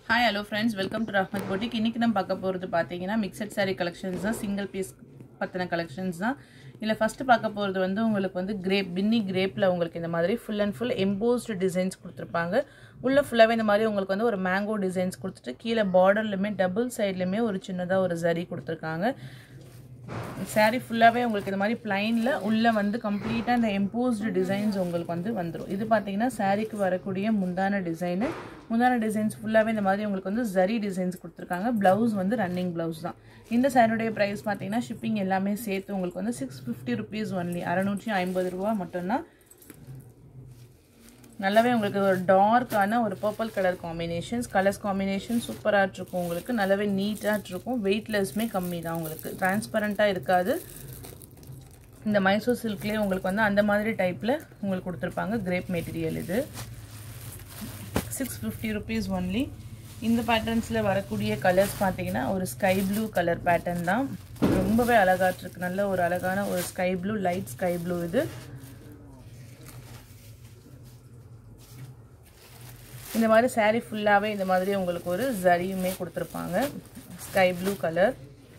Hi hello friends welcome to Rahmath boutique இன்றைக்கி நம்ம பார்க்க போகிறது பார்த்தீங்கன்னா மிக்சட் saree கலெக்ஷன்ஸ் தான் சிங்கிள் பீஸ் பற்றின கலெக்ஷன்ஸ் தான் இல்லை ஃபஸ்ட்டு பார்க்க போகிறது வந்து உங்களுக்கு வந்து கிரேப் பின்னி கிரேப்பில் உங்களுக்கு இந்த மாதிரி full and full embossed designs கொடுத்துருப்பாங்க உள்ள ஃபுல்லாகவே இந்த மாதிரி உங்களுக்கு வந்து ஒரு மேங்கோ டிசைன்ஸ் கொடுத்துட்டு கீழே பார்டர்லையுமே டபுள் சைட்லையுமே ஒரு சின்னதாக ஒரு ஜரி கொடுத்துருக்காங்க saree ஃபுல்லாகவே உங்களுக்கு இந்த மாதிரி பிளைனில் உள்ளே வந்து கம்ப்ளீட்டாக இந்த எம்போஸ்டு டிசைன்ஸ் உங்களுக்கு வந்து வந்துடும் இது பார்த்தீங்கன்னா சாரீக்கு வரக்கூடிய முந்தான டிசைனு முந்தான டிசைன்ஸ் ஃபுல்லாகவே இந்த மாதிரி உங்களுக்கு வந்து ஜரி டிசைன்ஸ் கொடுத்துருக்காங்க ப்ளவுஸ் வந்து ரன்னிங் ப்ளவுஸ் தான் இந்த சாரியுடைய ப்ரைஸ் பார்த்தீங்கன்னா ஷிப்பிங் எல்லாமே சேர்த்து உங்களுக்கு வந்து சிக்ஸ் ஃபிஃப்டி ருபீஸ் ஒன்லி அறநூற்றி ஐம்பது ரூபா மட்டும்தான் நல்லாவே உங்களுக்கு ஒரு டார்க்கான ஒரு purple colour combinations colours combination சூப்பராக இருக்கும் உங்களுக்கு நல்லாவே நீட்டாக இருக்கும் வெயிட்லெஸ்மே கம்மி தான் உங்களுக்கு டிரான்ஸ்பரண்ட்டாக இருக்காது இந்த மைசூர் சில்க்லேயே உங்களுக்கு வந்து அந்த மாதிரி டைப்பில் உங்களுக்கு கொடுத்துருப்பாங்க கிரேப் மெட்டீரியல் இது சிக்ஸ் ஃபிஃப்டி ருபீஸ் ஒன்லி இந்த பேட்டர்ன்ஸில் வரக்கூடிய கலர்ஸ் பார்த்தீங்கன்னா ஒரு ஸ்கை ப்ளூ கலர் பேட்டர்ன் தான் ரொம்பவே அழகாக இருக்கு நல்ல ஒரு அழகான ஒரு sky blue light sky blue இது இந்த மாதிரி சாரீ ஃபுல்லாகவே இந்த மாதிரி உங்களுக்கு ஒரு ஜரியுமே கொடுத்துருப்பாங்க ஸ்கை ப்ளூ கலர்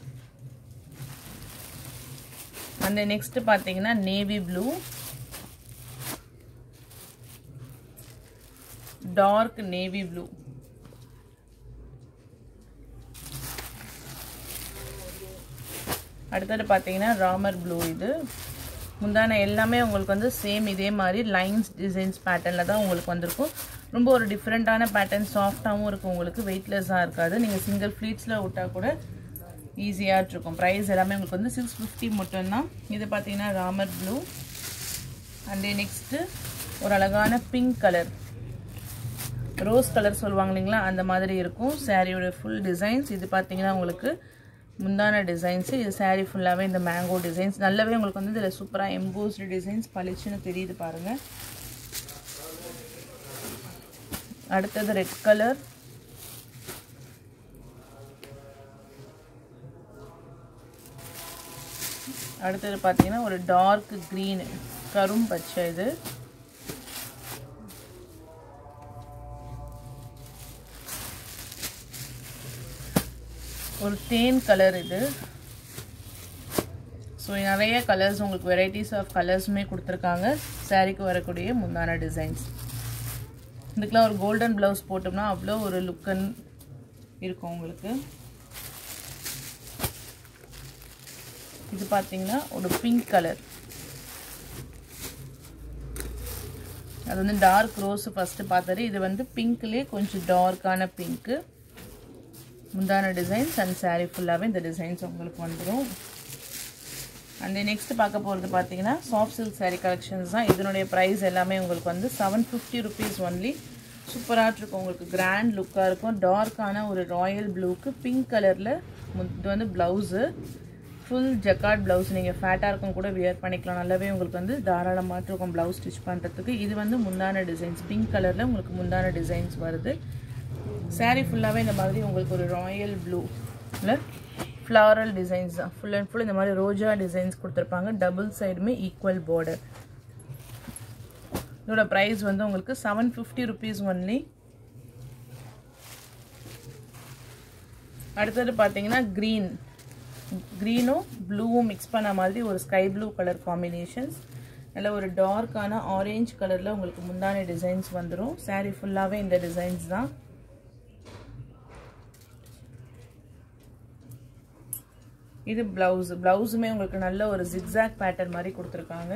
அந்த நெக்ஸ்ட் பார்த்தீங்கன்னா navy blue dark navy blue அடுத்தது பார்த்தீங்கன்னா ராமர் ப்ளூ இது முந்தான எல்லாமே உங்களுக்கு வந்து சேம் இதே மாதிரி லைன்ஸ் டிசைன்ஸ் பேட்டர்னில் தான் உங்களுக்கு வந்திருக்கும் ரொம்ப ஒரு டிஃப்ரெண்ட்டான பேட்டர்ன் சாஃப்டாகவும் இருக்கும் உங்களுக்கு வெயிட்லெஸ்ஸாக இருக்காது நீங்கள் சிங்கிள் ஃப்ளீட்ஸில் விட்டால் கூட ஈஸியாக இருக்கும் ப்ரைஸ் எல்லாமே உங்களுக்கு வந்து சிக்ஸ் ஃபிஃப்டி மட்டும்தான் இது பார்த்தீங்கன்னா ராமர் ப்ளூ அண்ட் நெக்ஸ்ட்டு ஒரு அழகான பிங்க் கலர் ரோஸ் கலர் சொல்லுவாங்க இல்லைங்களா அந்த மாதிரி இருக்கும் சாரியோட ஃபுல் டிசைன்ஸ் இது பார்த்தீங்கன்னா உங்களுக்கு முந்தான டிசைன்ஸு இது சாரீ ஃபுல்லாகவே இந்த மேங்கோ டிசைன்ஸ் நல்லாவே உங்களுக்கு வந்து இதில் சூப்பராக எம்போஸ்டு டிசைன்ஸ் பளிச்சுன்னு தெரியுது பாருங்கள் அடுத்தது ரெட் கலர் அடுத்தது பார்த்தீங்கன்னா ஒரு டார்க் க்ரீன் கரும் பச்சை இது ஒரு தேன் கலர் இது ஸோ நிறைய கலர்ஸ் உங்களுக்கு வெரைட்டிஸ் ஆஃப் கலர்ஸுமே கொடுத்துருக்காங்க சாரீக்கு வரக்கூடிய முந்தான டிசைன்ஸ் இதுக்கெலாம் ஒரு கோல்டன் ப்ளவுஸ் போட்டோம்னா அவ்வளோ ஒரு லுக்கன் இருக்கும் உங்களுக்கு இது பார்த்தீங்கன்னா ஒரு பிங்க் கலர் அது வந்து டார்க் ரோஸ் ஃபஸ்ட்டு பார்த்தாரு இது வந்து பிங்க்லேயே கொஞ்சம் டார்க்கான பிங்க்கு முந்தான டிசைன்ஸ் அண்ட் சாரீ ஃபுல்லாகவே இந்த டிசைன்ஸ் உங்களுக்கு வந்துடும் அண்ட் நெக்ஸ்ட் பார்க்க போகிறது பார்த்தீங்கன்னா சாஃப்ட் சில்க் சாரீ கலெக்ஷன்ஸ் தான் இதனுடைய ப்ரைஸ் எல்லாமே உங்களுக்கு வந்து செவன் ஃபிஃப்டி ருபீஸ் ஒன்லி சூப்பராக இருக்கும் உங்களுக்கு கிராண்ட் லுக்காக இருக்கும் டார்க்கான ஒரு ராயல் ப்ளூக்கு பிங்க் கலரில் இது வந்து ப்ளவுஸு ஃபுல் ஜக்கார்ட் ப்ளவுஸ் நீங்கள் ஃபேட்டாக இருக்கும் கூட வியர் பண்ணிக்கலாம் நல்லாவே உங்களுக்கு வந்து தாராளமாக இருக்கும் ப்ளவுஸ் ஸ்டிச் பண்ணுறதுக்கு இது வந்து முந்தான டிசைன்ஸ் பிங்க் கலரில் உங்களுக்கு முந்தான டிசைன்ஸ் வருது சாரீ ஃபுல்லாகவே இந்த மாதிரி உங்களுக்கு ஒரு ராயல் ப்ளூ இல்லை ஃப்ளாரல் டிசைன்ஸ் தான் ஃபுல் அண்ட் ஃபுல் இந்த மாதிரி ரோஜா டிசைன்ஸ் கொடுத்துருப்பாங்க டபுள் சைடுமே ஈக்குவல் பார்டர் இதோட ப்ரைஸ் வந்து உங்களுக்கு செவன் ஃபிஃப்டி ருபீஸ் ஒன்லி அடுத்தது பார்த்தீங்கன்னா க்ரீன் க்ரீனும் ப்ளூவும் மிக்ஸ் பண்ண மாதிரி ஒரு ஸ்கை ப்ளூ கலர் காம்பினேஷன்ஸ் நல்ல ஒரு டார்க்கான ஆரேஞ்ச் கலரில் உங்களுக்கு முந்தான டிசைன்ஸ் வந்துடும் சாரீ ஃபுல்லாகவே இந்த டிசைன்ஸ் தான் இது ப்ளவுஸ் ப்ளவுஸுமே உங்களுக்கு நல்ல ஒரு ஜிக்ஸாக் பேட்டர்ன் மாதிரி கொடுத்துருக்காங்க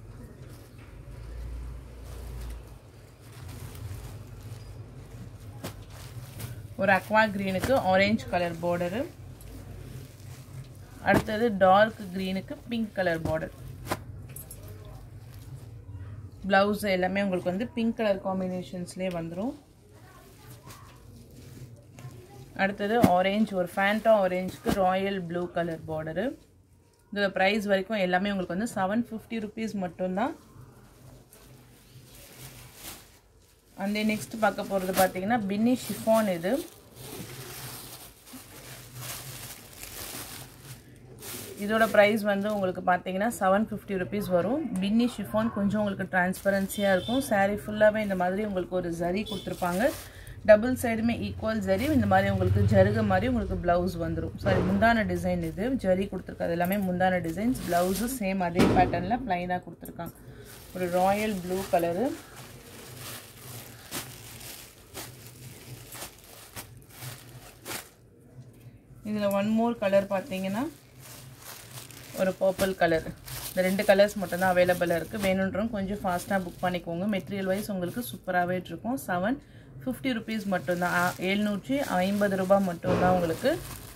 ஒரு அக்வா க்ரீனுக்கு ஆரேஞ்ச் கலர் பார்டரு அடுத்தது டார்க் க்ரீனுக்கு பிங்க் கலர் பார்டர் ப்ளவுஸ் எல்லாமே உங்களுக்கு வந்து பிங்க் கலர் காம்பினேஷன்ஸ்லேயே வந்துடும் அடுத்தது ஆரேஞ்ச் ஒரு ஃபேண்டா ஆரேஞ்சுக்கு ராயல் ப்ளூ கலர் பார்டரு இதோட ப்ரைஸ் வரைக்கும் எல்லாமே உங்களுக்கு வந்து செவன் ஃபிஃப்டி ருபீஸ் மட்டும்தான் அந்த நெக்ஸ்ட் பார்க்க போகிறது பார்த்தீங்கன்னா பின்னி ஷிஃபான் இது இதோட ப்ரைஸ் வந்து உங்களுக்கு பார்த்தீங்கன்னா செவன் ஃபிஃப்டி ருபீஸ் வரும் பின்னி ஷிஃபான் கொஞ்சம் உங்களுக்கு டிரான்ஸ்பரன்சியாக இருக்கும் சாரீ ஃபுல்லாகவே இந்த மாதிரி உங்களுக்கு ஒரு ஜரி கொடுத்துருப்பாங்க டபுள் சைடுமே ஈக்குவல் ஜரி இந்த மாதிரி உங்களுக்கு ஜருக மாதிரி உங்களுக்கு ப்ளவுஸ் வந்துடும் சாரி முந்தான டிசைன் இது ஜரி கொடுத்துருக்காது எல்லாமே முந்தான டிசைன்ஸ் ப்ளவுஸு சேம் அதே பேட்டர்னில் ப்ளைனாக கொடுத்துருக்காங்க ஒரு ராயல் ப்ளூ கலரு இதில் ஒன் மோர் கலர் பார்த்தீங்கன்னா ஒரு பர்பிள் கலர் இந்த ரெண்டு கலர்ஸ் மட்டும்தான் அவைலபிளாக இருக்குது வேணுன்றவங்க கொஞ்சம் ஃபாஸ்ட்டாக புக் பண்ணிக்கோங்க மெட்டீரியல் வைஸ் உங்களுக்கு சூப்பராகவே இருக்கும் செவன் ஃபிஃப்டி ருபீஸ் மட்டும்தான் எழுநூற்றி ஐம்பது ரூபாய் மட்டும்தான் உங்களுக்கு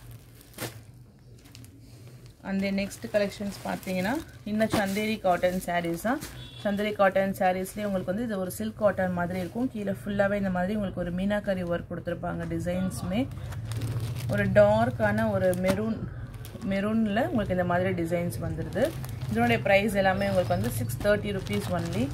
அந்த நெக்ஸ்ட் கலெக்ஷன்ஸ் பார்த்தீங்கன்னா இன்னும் சந்தேரி காட்டன் சாரீஸ் தான் சந்தேரி காட்டன் சாரீஸ்லேயே உங்களுக்கு வந்து இது ஒரு சில்க் காட்டன் மாதிரி இருக்கும் கீழே ஃபுல்லாகவே இந்த மாதிரி உங்களுக்கு ஒரு மீனாக்கரி ஒர்க் கொடுத்துருப்பாங்க டிசைன்ஸுமே ஒரு டார்க்கான ஒரு மெரூன் மெரூனில் உங்களுக்கு இந்த மாதிரி டிசைன்ஸ் வந்துடுது இதனுடைய ப்ரைஸ் எல்லாமே உங்களுக்கு வந்து சிக்ஸ் தேர்ட்டி ருபீஸ் ஒன்லி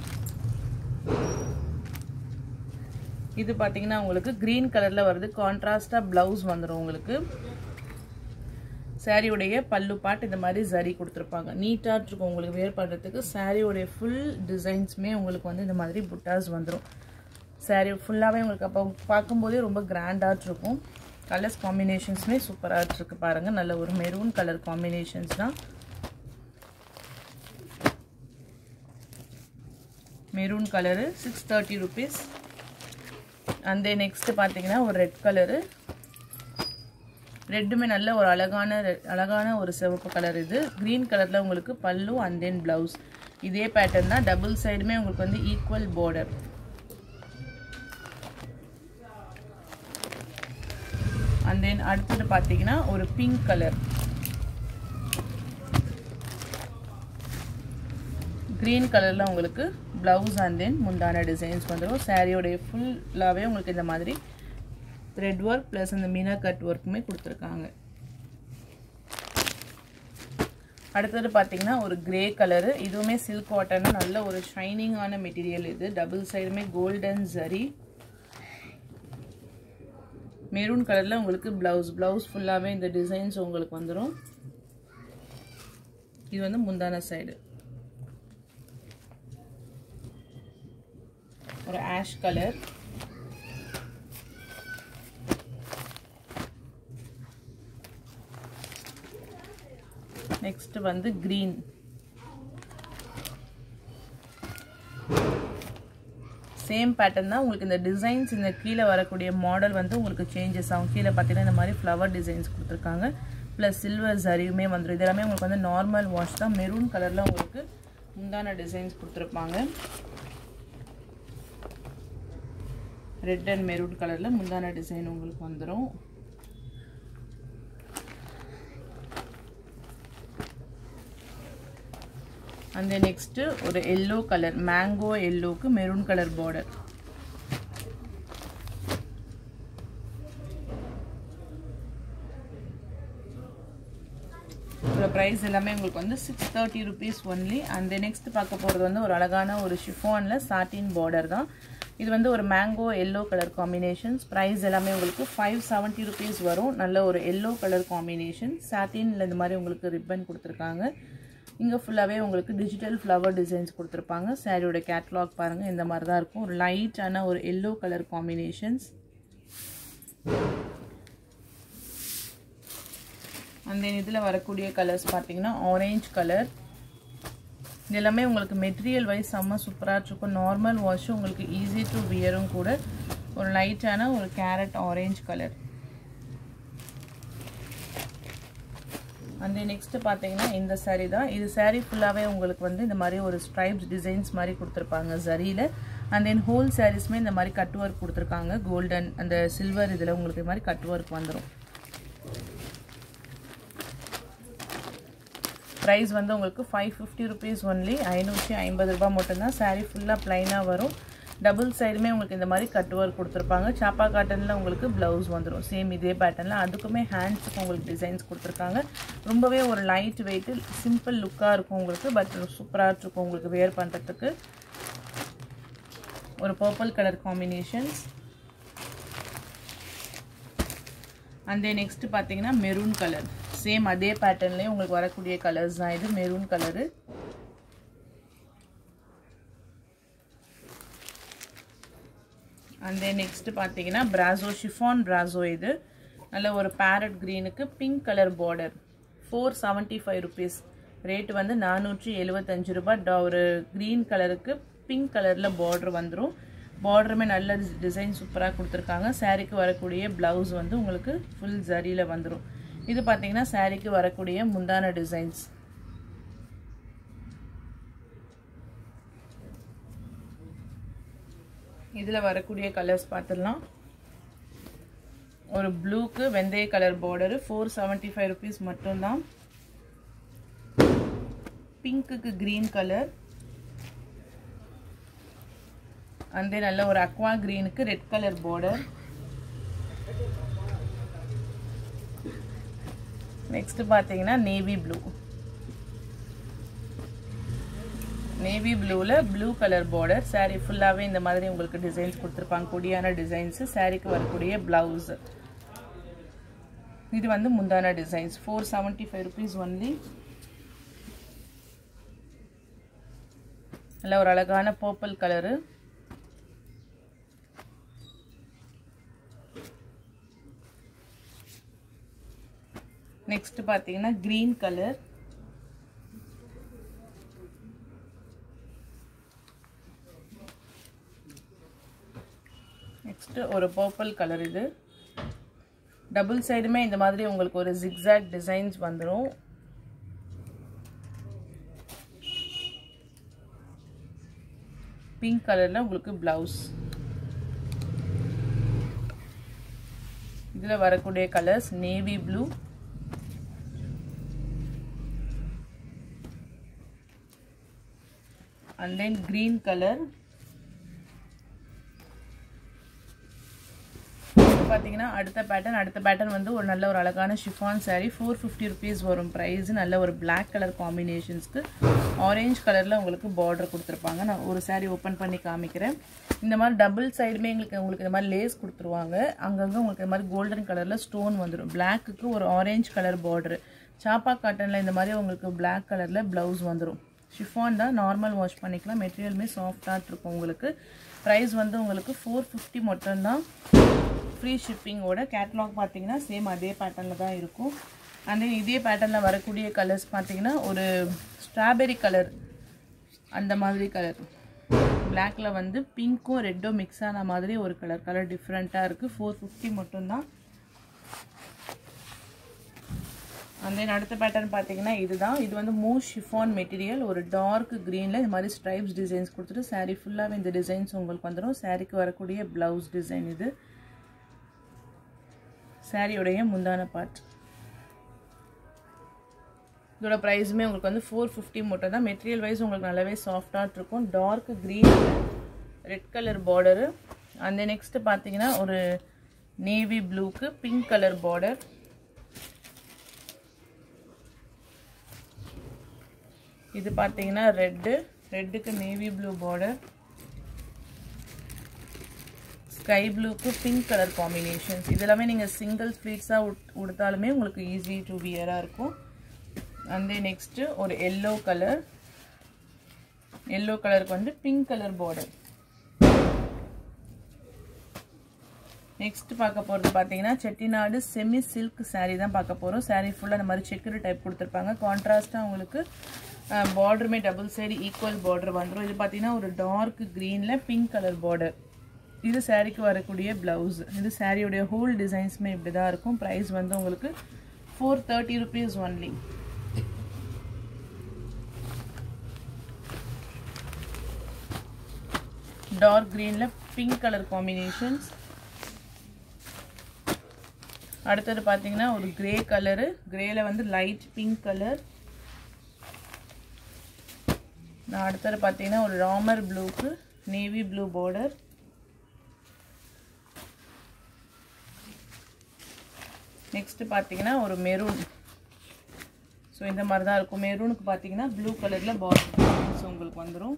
இது பார்த்தீங்கன்னா உங்களுக்கு க்ரீன் கலரில் வருது கான்ட்ராஸ்டாக ப்ளவுஸ் வந்துடும் உங்களுக்கு சாரியுடைய பல்லு பாட் இந்த மாதிரி சரி கொடுத்துருப்பாங்க நீட்டாக இருக்கும் உங்களுக்கு வேர் பண்ணுறதுக்கு சாரியுடைய ஃபுல் டிசைன்ஸுமே உங்களுக்கு வந்து இந்த மாதிரி புட்டாஸ் வந்துடும் சாரி ஃபுல்லாகவே உங்களுக்கு அப்போ பார்க்கும்போதே ரொம்ப கிராண்டாக இருக்கும் கலர்ஸ் காம்பினேஷன்ஸுமே சூப்பராக இருக்கு பாருங்கள் நல்ல ஒரு மெரூன் கலர் காம்பினேஷன்ஸ் தான் maroon colour six thirty rupees அந்த நெக்ஸ்ட்டு பார்த்தீங்கன்னா ஒரு ரெட் கலரு ரெட்டுமே நல்ல ஒரு அழகான அழகான ஒரு சிவப்பு கலர் இது க்ரீன் கலரில் உங்களுக்கு பல்லு அண்ட் தென் ப்ளவுஸ் இதே பேட்டர்ன் தான் டபுள் சைடுமே உங்களுக்கு வந்து ஈக்குவல் பார்டர் அண்ட் தென் அடுத்தது பார்த்தீங்கன்னா ஒரு பிங்க் கலர் க்ரீன் கலரில் உங்களுக்கு ப்ளவுஸ் அண்ட் தென் முந்தான டிசைன்ஸ் வந்துடும் சாரியோடைய ஃபுல்லாகவே உங்களுக்கு இந்த மாதிரி த்ரெட் ஒர்க் ப்ளஸ் இந்த மீனா கட் ஒர்க்குமே கொடுத்துருக்காங்க அடுத்தது பார்த்தீங்கன்னா ஒரு கிரே கலரு இதுவுமே சில்க் காட்டன் நல்ல ஒரு ஷைனிங்கான மெட்டீரியல் இது டபுள் சைடுமே கோல்டன் சரி மெரூன் கலரில் உங்களுக்கு ப்ளவுஸ் ப்ளவுஸ் ஃபுல்லாகவே இந்த டிசைன்ஸ் உங்களுக்கு வந்துடும் இது வந்து முந்தான சைடு ஒரு ஆஷ் கலர் நெக்ஸ்ட் வந்து க்ரீன் சேம் பேட்டர்ன் தான் உங்களுக்கு இந்த டிசைன்ஸ் இந்த கீழே வரக்கூடிய மாடல் வந்து உங்களுக்கு சேஞ்சஸ் ஆகும் கீழே பார்த்தீங்கன்னா இந்த மாதிரி ஃப்ளவர் டிசைன்ஸ் கொடுத்துருக்காங்க ப்ளஸ் சில்வர் சரியுமே வந்துடும் இது எல்லாமே உங்களுக்கு வந்து நார்மல் வாஷ் தான் மெரூன் கலரில் உங்களுக்கு முந்தான டிசைன்ஸ் கொடுத்துருப்பாங்க ரெட் அண்ட் மெரூன் கலரில் முந்தான டிசைன் உங்களுக்கு வந்துடும் அந்த நெக்ஸ்ட்டு ஒரு எல்லோ கலர் மேங்கோ எல்லோக்கு மெரூன் கலர் பார்டர் இதோட ப்ரைஸ் எல்லாமே உங்களுக்கு வந்து சிக்ஸ் தேர்ட்டி ருபீஸ் ஒன்லி அந்த நெக்ஸ்ட் பார்க்க போகிறது வந்து ஒரு அழகான ஒரு ஷிஃபானில் சாட்டின் பார்டர் தான் இது வந்து ஒரு mango yellow colour combinations price எல்லாமே உங்களுக்கு ஃபைவ் செவன்ட்டி ருபீஸ் வரும் நல்ல ஒரு எல்லோ கலர் காம்பினேஷன் சாட்டினில் இந்த மாதிரி உங்களுக்கு ரிப்பன் கொடுத்துருக்காங்க இங்கே ஃபுல்லாகவே உங்களுக்கு டிஜிட்டல் ஃப்ளவர் டிசைன்ஸ் கொடுத்துருப்பாங்க சாரியோட கேட்லாக் பாருங்கள் இந்த மாதிரி தான் இருக்கும் ஒரு லைட்டான ஒரு yellow colour combinations and then இதில் வரக்கூடிய கலர்ஸ் பார்த்தீங்கன்னா ஆரேஞ்ச் கலர் இது எல்லாமே உங்களுக்கு மெட்டீரியல் வைஸ் செம்ம சூப்பராக இருக்கும் நார்மல் வாஷும் உங்களுக்கு ஈஸி டு வியரும் கூட ஒரு லைட்டான ஒரு கேரட் ஆரேஞ்ச் கலர் அந்த நெக்ஸ்ட்டு பார்த்தீங்கன்னா இந்த சாரீ தான் இது சாரீ ஃபுல்லாகவே உங்களுக்கு வந்து இந்த மாதிரி ஒரு ஸ்ட்ரைப்ஸ் டிசைன்ஸ் மாதிரி கொடுத்துருப்பாங்க சரியில் அண்ட் தென் ஹோல் சாரீஸ்மே இந்த மாதிரி கட் ஒர்க் கொடுத்துருக்காங்க கோல்டன் அந்த சில்வர் இதில் உங்களுக்கு இது மாதிரி கட் ஒர்க் வந்துடும் ப்ரைஸ் வந்து உங்களுக்கு ஃபைவ் ஃபிஃப்டி ருபீஸ் ஒன்லி ஐநூற்றி ஐம்பது ரூபா மட்டும்தான் சாரீ ஃபுல்லாக ப்ளைனாக வரும் டபுள் சைடுமே உங்களுக்கு இந்த மாதிரி கட் ஒர்க் கொடுத்துருப்பாங்க சாப்பா காட்டனில் உங்களுக்கு ப்ளவுஸ் வந்துடும் சேம் இதே பேட்டர்னில் அதுக்குமே ஹேண்ட்ஸுக்கு உங்களுக்கு டிசைன்ஸ் கொடுத்துருக்காங்க ரொம்பவே ஒரு லைட் வெயிட்டு சிம்பிள் லுக்காக இருக்கும் உங்களுக்கு பட் சூப்பராக இருக்கும் உங்களுக்கு வேர் பண்ணுறதுக்கு ஒரு purple colour combinations and then next பார்த்தீங்கன்னா மெரூன் கலர் சேம் அதே பேட்டர்ன்லேயே உங்களுக்கு வரக்கூடிய கலர்ஸ் தான் இது maroon colour and then next பார்த்தீங்கன்னா பிராசோ ஷிஃபான் பிராசோ இது நல்ல ஒரு பேரட் க்ரீனுக்கு pink colour border four seventy five rupees rate வந்து நானூற்றி எழுபத்தஞ்சு ரூபாய் ஒரு க்ரீன் கலருக்கு பிங்க் கலரில் பார்டர் வந்துடும் பார்டருமே நல்ல டிசைன் சூப்பராக கொடுத்துருக்காங்க சாரீக்கு வரக்கூடிய ப்ளவுஸ் வந்து உங்களுக்கு ஃபுல் ஜரியில் வந்துடும் இது பார்த்தீங்கன்னா சாரீக்கு வரக்கூடிய முந்தான டிசைன்ஸ் இதில் வரக்கூடிய கலர்ஸ் பார்த்துடலாம் ஒரு ப்ளூக்கு வெந்தய colour border four seventy five rupees மட்டும்தான் பிங்க்குக்கு க்ரீன் கலர் அந்த நல்ல ஒரு அக்வா க்ரீனுக்கு ரெட் கலர் பார்டர் நெக்ஸ்ட் பார்த்தீங்கன்னா நேவி ப்ளூ நேவி ப்ளூவில் ப்ளூ கலர் பார்டர் சாரீ ஃபுல்லாகவே இந்த மாதிரி உங்களுக்கு டிசைன்ஸ் கொடுத்துருப்பாங்க கொடியான டிசைன்ஸு சாரீக்கு வரக்கூடிய ப்ளவுஸு இது வந்து முந்தான designs four seventy five rupees only நல்ல ஒரு அழகான பர்பிள் கலரு நெக்ஸ்ட் பார்த்தீங்கன்னா க்ரீன் கலர் நெக்ஸ்ட்டு ஒரு பர்பிள் கலர் இது டபுள் சைடுமே இந்த மாதிரி உங்களுக்கு ஒரு ஜிக்ஸாக் டிசைன்ஸ் வந்துடும் பிங்க் கலரில் உங்களுக்கு ப்ளவுஸ் இதில் வரக்கூடிய கலர்ஸ் navy blue and then green color பார்த்தீங்கன்னா அடுத்த பேட்டர்ன் அடுத்த பேட்டர்ன் வந்து ஒரு நல்ல ஒரு அழகான chiffon sari four fifty rupees வரும் ப்ரைஸ் நல்ல ஒரு பிளாக் கலர் காம்பினேஷன்ஸ்க்கு ஆரேஞ்ச் கலரில் உங்களுக்கு பார்டர் கொடுத்துருப்பாங்க நான் ஒரு சாரீ ஓப்பன் பண்ணி காமிக்கிறேன் இந்த மாதிரி டபுள் சைடுமே எங்களுக்கு உங்களுக்கு இந்த மாதிரி லேஸ் கொடுத்துருவாங்க அங்கங்கே உங்களுக்கு இந்த மாதிரி கோல்டன் கலரில் ஸ்டோன் வந்துடும் பிளாக்குக்கு ஒரு ஆரேஞ்ச் கலர் பார்டரு சாப்பா காட்டனில் இந்த மாதிரி உங்களுக்கு பிளாக் கலரில் ப்ளவுஸ் வந்துடும் ஷிஃபான் தான் நார்மல் வாஷ் பண்ணிக்கலாம் மெட்டீரியலுமே சாஃப்டாக இருக்கும் உங்களுக்கு ப்ரைஸ் வந்து உங்களுக்கு ஃபோர் ஃபிஃப்டி மட்டும்தான் ஃப்ரீ ஷிப்பிங்கோட கேட்லாக் பார்த்தீங்கன்னா சேம் அதே பேட்டர்னில் தான் இருக்கும் அண்ட் தென் இதே பேட்டர்னில் வரக்கூடிய கலர்ஸ் பார்த்தீங்கன்னா ஒரு ஸ்ட்ராபெரி கலர் அந்த மாதிரி கலர் பிளாக்கில் வந்து பிங்க்கும் ரெட்டும் மிக்ஸ் ஆன மாதிரி ஒரு கலர் கலர் டிஃப்ரெண்ட்டாக இருக்குது ஃபோர் ஃபிஃப்டி மட்டும்தான் அண்ட் தென் அடுத்த பேட்டர்ன் பார்த்தீங்கன்னா இதுதான் இது வந்து மூ ஷிஃபான் மெட்டீரியல் ஒரு டார்க் க்ரீனில் இது மாதிரி ஸ்ட்ரைப்ஸ் டிசைன்ஸ் கொடுத்துட்டு சாரீ ஃபுல்லாகவே இந்த டிசைன்ஸ் உங்களுக்கு வந்துடும் சாரீக்கு வரக்கூடிய ப்ளவுஸ் டிசைன் இது சாரியோடைய முந்தான பார்ட் இதோட ப்ரைஸுமே உங்களுக்கு வந்து ஃபோர் ஃபிஃப்டி மட்டும் தான் மெட்டீரியல் வைஸ் உங்களுக்கு நல்லாவே சாஃப்டாக இருக்கும் dark green red colour border அந்த நெக்ஸ்ட்டு பார்த்தீங்கன்னா ஒரு நேவி ப்ளூக்கு பிங்க் கலர் பார்டர் இது பார்த்தீங்கன்னா ரெட்டு ரெட்டுக்கு நேவி ப்ளூ பார்டர் ஸ்கை ப்ளூக்கு பிங்க் கலர் காம்பினேஷன்ஸ் இதெல்லாமே நீங்கள் சிங்கிள் ஸ்ப்ளீட்ஸாக உட் உடுத்தாலுமே உங்களுக்கு ஈஸி டு வியராக இருக்கும் அண்ட் நெக்ஸ்ட்டு ஒரு எல்லோ கலர் எல்லோ கலருக்கு வந்து பிங்க் கலர் பார்டர் நெக்ஸ்ட் பார்க்க போகிறது பார்த்தீங்கன்னா செட்டிநாடு செமி சில்க் சாரீ தான் பார்க்க போகிறோம் சாரீ ஃபுல்லாக இந்த மாதிரி செக்குரு டைப் கொடுத்துருப்பாங்க கான்ட்ராஸ்ட்டாக உங்களுக்கு பார்டருமே டபுள் சைடு ஈக்குவல் பார்டர் வந்துடும் இது பார்த்தீங்கன்னா ஒரு டார்க் க்ரீனில் பிங்க் கலர் பார்டர் இது சாரீக்கு வரக்கூடிய ப்ளவுஸ் இது சாரியோடைய ஹோல் டிசைன்ஸுமே இப்படி தான் இருக்கும் ப்ரைஸ் வந்து உங்களுக்கு four thirty rupees only dark க்ரீனில் பிங்க் கலர் காம்பினேஷன்ஸ் அடுத்தது பார்த்தீங்கன்னா ஒரு கிரே கலரு கிரேல வந்து லைட் பிங்க் கலர் நான் அடுத்தது பார்த்தீங்கன்னா ஒரு ராமர் ப்ளூக்கு நேவி ப்ளூ பார்டர் நெக்ஸ்ட் பார்த்தீங்கன்னா ஒரு மெரூன் ஸோ இந்த மாதிரி தான் இருக்கும் மெரூனுக்கு பார்த்தீங்கன்னா ப்ளூ கலரில் பார்டர் உங்களுக்கு வந்துடும்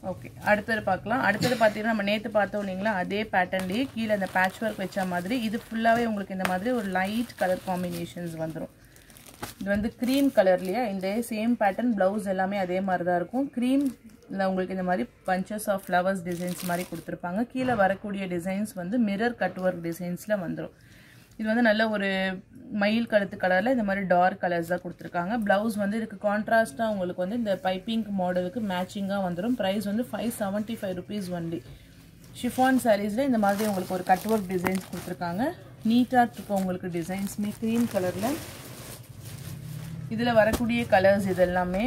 ஓகே அடுத்தது பார்க்கலாம் அடுத்தது பார்த்தீங்கன்னா நம்ம நேற்று பார்த்தோம் இல்லைங்களா அதே பேட்டர்ன்லேயே கீழே அந்த பேட்ச் ஒர்க் வச்ச மாதிரி இது ஃபுல்லாகவே உங்களுக்கு இந்த மாதிரி ஒரு லைட் கலர் காம்பினேஷன்ஸ் வந்துடும் இது வந்து க்ரீம் கலர்லையா இந்த சேம் பேட்டர்ன் ப்ளவுஸ் எல்லாமே அதே மாதிரி தான் இருக்கும் க்ரீம் இல்லை உங்களுக்கு இந்த மாதிரி பஞ்சஸ் ஆஃப் ஃப்ளவர்ஸ் டிசைன்ஸ் மாதிரி கொடுத்துருப்பாங்க கீழே வரக்கூடிய டிசைன்ஸ் வந்து மிரர் கட் ஒர்க் டிசைன்ஸில் வந்துடும் இது வந்து நல்ல ஒரு மயில் கழுத்து கலரில் இந்த மாதிரி டார்க் கலர்ஸ் தான் கொடுத்துருக்காங்க ப்ளவுஸ் வந்து இதுக்கு கான்ட்ராஸ்ட்டாக உங்களுக்கு வந்து இந்த பைப்பிங் மாடலுக்கு மேட்சிங்காக வந்துடும் ப்ரைஸ் வந்து five seventy five rupees only chiffon சாரீஸில் இந்த மாதிரி உங்களுக்கு ஒரு கட் ஒர்க் டிசைன்ஸ் கொடுத்துருக்காங்க நீட்டாக இருக்கும் உங்களுக்கு டிசைன்ஸுமே க்ரீம் கலரில் இதில் வரக்கூடிய கலர்ஸ் இது எல்லாமே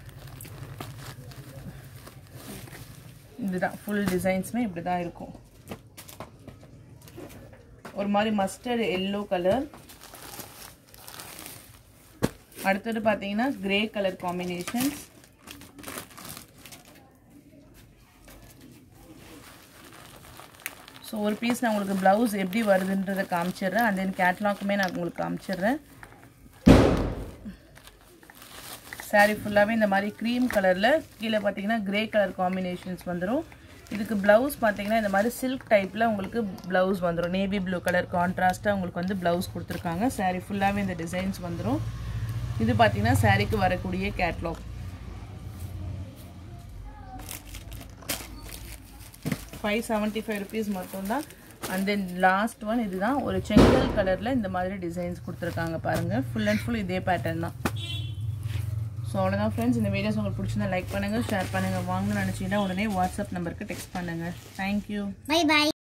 இதுதான் ஃபுல் டிசைன்ஸுமே இப்படி தான் இருக்கும் ஒரு மாதிரி மஸ்டர்ட் எல்லோ கலர் அடுத்தது பார்த்தீங்கன்னா கிரே கலர் காம்பினேஷன்ஸ் ஸோ ஒரு பீஸ் நான் உங்களுக்கு ப்ளவுஸ் எப்படி வருதுன்றதை காமிச்சிடுறேன் அண்ட் தென் கேட்லாக்குமே நான் உங்களுக்கு காமிச்சிடுறேன் சாரீ ஃபுல்லாகவே இந்த மாதிரி க்ரீம் கலரில் கீழே பார்த்தீங்கன்னா கிரே கலர் காம்பினேஷன்ஸ் வந்துடும் இதுக்கு ப்ளவுஸ் பார்த்தீங்கன்னா இந்த மாதிரி சில்க் டைப்பில் உங்களுக்கு ப்ளவுஸ் வந்துடும் நேவி ப்ளூ கலர் கான்ட்ராஸ்ட்டாக உங்களுக்கு வந்து ப்ளவுஸ் கொடுத்துருக்காங்க சாரீ ஃபுல்லாகவே இந்த டிசைன்ஸ் வந்துடும் இது பார்த்தீங்கன்னா சாரீக்கு வரக்கூடிய catalogue five seventy five rupees மட்டும்தான் அண்ட் தென் லாஸ்ட் ஒன் இதுதான் ஒரு செங்கல் கலரில் இந்த மாதிரி டிசைன்ஸ் கொடுத்துருக்காங்க பாருங்கள் ஃபுல் அண்ட் ஃபுல் இதே பேட்டர்ன் தான் ஸோ அவ்வளோதான் ஃப்ரெண்ட்ஸ் இந்த வீடியோஸ் உங்களுக்கு பிடிச்சிருந்தா லைக் பண்ணுங்கள் ஷேர் பண்ணுங்கள் வாங்கணும்னு நினச்சிங்கன்னா உடனே வாட்ஸ்அப் நம்பருக்கு டெக்ஸ்ட் பண்ணுங்கள் தேங்க்யூ Bye bye.